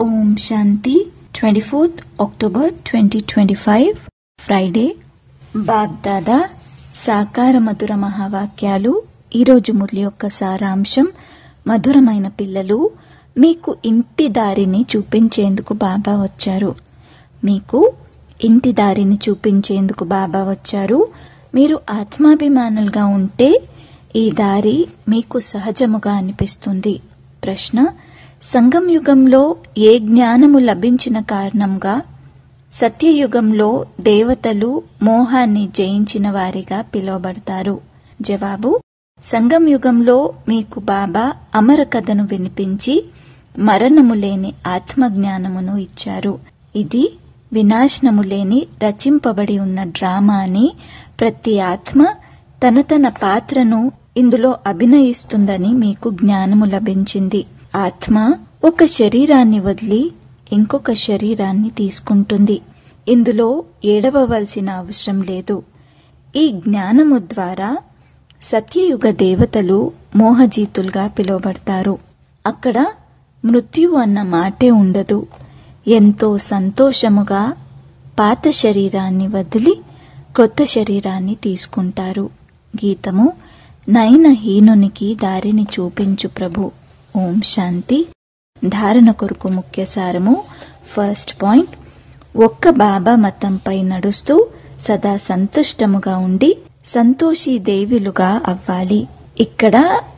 ఓం Shanti twenty fourth October twenty twenty five Friday బాగ్దాదా సాకార మధుర మహావాక్యాలు ఈరోజు మురళి యొక్క సారాంశం మధురమైన పిల్లలు మీకు ఇంటి దారిని చూపించేందుకు బాబా వచ్చారు మీకు ఇంటి దారిని చూపించేందుకు బాబా వచ్చారు మీరు ఆత్మాభిమానులుగా ఉంటే ఈ దారి మీకు సహజముగా అనిపిస్తుంది ప్రశ్న సంగం యుగంలో ఏ జ్ఞానము లభించిన కారణంగా సత్యయుగంలో దేవతలు మోహాన్ని జయించిన వారిగా పిలువబడతారు జవాబు సంగం యుగంలో మీకు బాబా అమర కథను వినిపించి మరణము లేని ఆత్మజ్ఞానమును ఇచ్చారు ఇది వినాశనము లేని రచింపబడి ఉన్న డ్రామా అని ప్రతి ఆత్మ తన తన పాత్రను ఇందులో అభినయిస్తుందని మీకు జ్ఞానము లభించింది ఆత్మ ఒక శరీరాన్ని వదిలి ఇంకొక శరీరాన్ని తీసుకుంటుంది ఇందులో ఏడవవలసిన అవసరం లేదు ఈ జ్ఞానము ద్వారా సత్యయుగ దేవతలు మోహజీతులుగా పిలువబడతారు అక్కడ మృత్యు అన్న మాటే ఉండదు ఎంతో సంతోషముగా పాత శరీరాన్ని వదిలి క్రొత్త శరీరాన్ని తీసుకుంటారు గీతము నయనహీనునికి దారిని చూపించు ప్రభు ఓం శాంతి ధారణ కొరకు ముఖ్య సారము ఫస్ట్ పాయింట్ ఒక్క బాబా మతంపై నడుస్తూ సదా సంతుష్టముగా ఉండి సంతోషి దేవిలుగా అవ్వాలి ఇక్కడ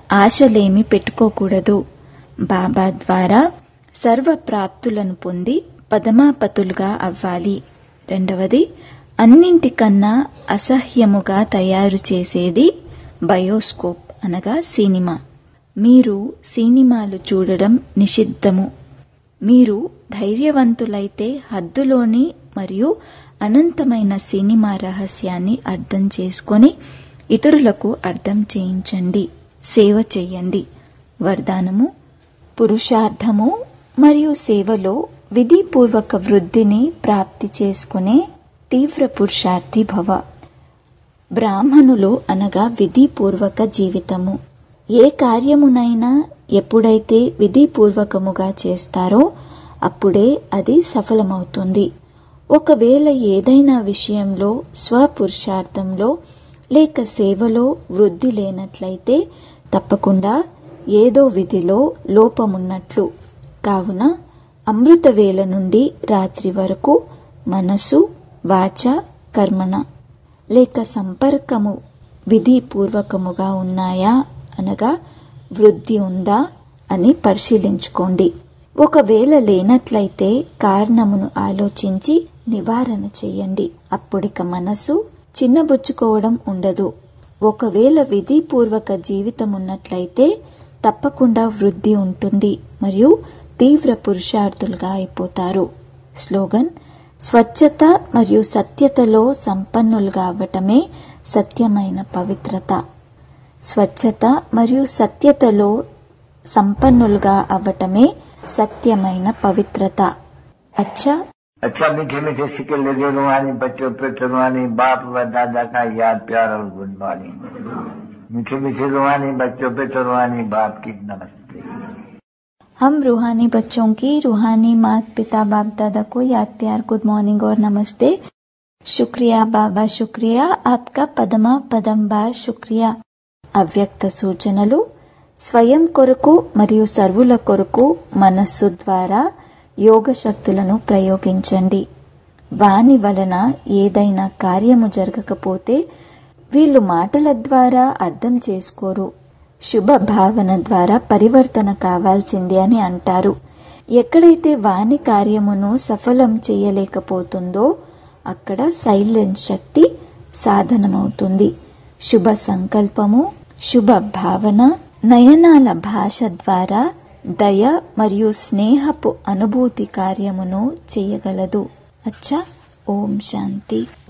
ఆశలేమి పెట్టుకోకూడదు బాబా ద్వారా సర్వ ప్రాప్తులను పొంది పదమాపతులుగా అవ్వాలి రెండవది అన్నింటికన్నా అసహ్యముగా తయారు చేసేది బయోస్కోప్ అనగా సినిమా మీరు సినిమాలు చూడడం నిషిద్ధము మీరు ధైర్యవంతులైతే హద్దులోని మరియు అనంతమైన సినిమా రహస్యాన్ని అర్థం చేసుకొని ఇతరులకు అర్థం చేయించండి సేవ చెయ్యండి వరదానము పురుషార్థము మరియు సేవలో విధిపూర్వక వృద్ధిని ప్రాప్తి చేసుకునే తీవ్ర పురుషార్థి భవ బ్రాహ్మణులు అనగా విధిపూర్వక జీవితము ఏ కార్యమునైనా ఎప్పుడైతే విధిపూర్వకముగా చేస్తారో అప్పుడే అది సఫలమవుతుంది ఒకవేళ ఏదైనా విషయంలో స్వపురుషార్థంలో లేక సేవలో వృద్ధి లేనట్లయితే తప్పకుండా ఏదో విధిలో లోపమున్నట్లు కావున అమృతవేళ నుండి రాత్రి వరకు మనసు వాచ కర్మణ లేక సంపర్కము విధిపూర్వకముగా ఉన్నాయా అనగా వృద్ధి ఉందా అని పరిశీలించుకోండి ఒకవేళ లేనట్లయితే కారణమును ఆలోచించి నివారణ చెయ్యండి అప్పుడిక మనసు చిన్నబుచ్చుకోవడం ఉండదు ఒకవేళ విధిపూర్వక జీవితం ఉన్నట్లయితే తప్పకుండా వృద్ధి ఉంటుంది మరియు తీవ్ర పురుషార్థులుగా అయిపోతారు స్లోగన్ స్వచ్ఛత మరియు సత్యతలో సంపన్నులుగా అవ్వటమే సత్యమైన పవిత్రత స్వచ్ఛత మరియు సత్యతలో సంపన్నులుగా అవ్వటమే సత్యమైన పవిత్రత అచ్చా अच्छा मीठे मीठे सिक्के लगे रुहानी बच्चों पे रुहानी बाप व दादा का याद प्यार और गुड मॉर्निंग मीठे मीठे रुहानी बच्चों पे रुहानी बाप की नमस्ते हम रूहानी बच्चों की रूहानी माता पिता बाप दादा को याद प्यार गुड मॉर्निंग और नमस्ते शुक्रिया बाबा शुक्रिया आपका పదమా పదం బార్ శుక్రియా అవ్యక్త సూచనలు స్వయం కొరకు మరియు సర్వుల కొరకు మనస్సు ద్వారా యోగ శక్తులను ప్రయోగించండి వాని వలన ఏదైనా కార్యము జరగకపోతే వీళ్ళు మాటల ద్వారా అర్థం చేసుకోరు శుభ భావన ద్వారా పరివర్తన కావాల్సింది అని అంటారు ఎక్కడైతే వాణి కార్యమును సఫలం చేయలేకపోతుందో అక్కడ సైలెన్స్ శక్తి సాధనమవుతుంది శుభ సంకల్పము శుభ భావన నయనాల భాష ద్వారా దయ మరియు స్నేహపు అనుభూతి కార్యమును చేయగలదు అచ్చా ఓం శాంతి